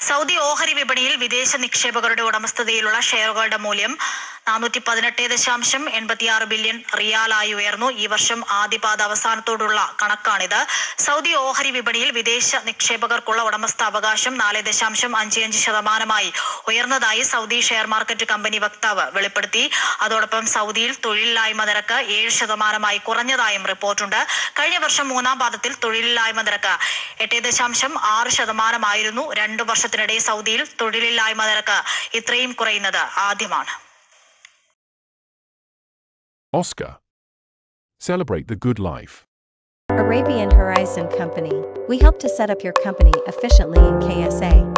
Saudi ഓഹരി വിപണിയിൽ വിദേശ നിക്ഷേപകരുടെ ഉടമസ്ഥതയിലുള്ള ഷെയറുകളുടെ മൂല്യം നാനൂറ്റി പതിനെട്ട് ദശാംശം എൺപത്തിയാറ് ബില്യൺ റിയാലായി ഉയർന്നു ഈ വർഷം ആദ്യപാദ അവസാനത്തോടുള്ള കണക്കാണിത് സൗദി ഓഹരി വിപണിയിൽ വിദേശ നിക്ഷേപകർക്കുള്ള ഉടമസ്ഥ അവകാശം നാല് ദശാംശം അഞ്ച് അഞ്ച് ശതമാനമായി ഉയർന്നതായി സൗദി ഷെയർ മാർക്കറ്റ് കമ്പനി വക്താവ് വെളിപ്പെടുത്തി അതോടൊപ്പം സൗദിയിൽ തൊഴിലില്ലായ്മ നിരക്ക് ഏഴ് ശതമാനമായി കുറഞ്ഞതായും റിപ്പോർട്ടുണ്ട് കഴിഞ്ഞ വർഷം മൂന്നാം പാദത്തിൽ തൊഴിലില്ലായ്മ നിരക്ക് എട്ട് ദശാംശം ആറ് ശതമാനമായിരുന്നു രണ്ടു വർഷത്തിനിടെ സൗദിയിൽ തൊഴിലില്ലായ്മ നിരക്ക് ഇത്രയും കുറയുന്നത് ആദ്യമാണ് Oscar. Celebrate the good life. Arabian Horizon Company. We help to set up your company efficiently in KSA.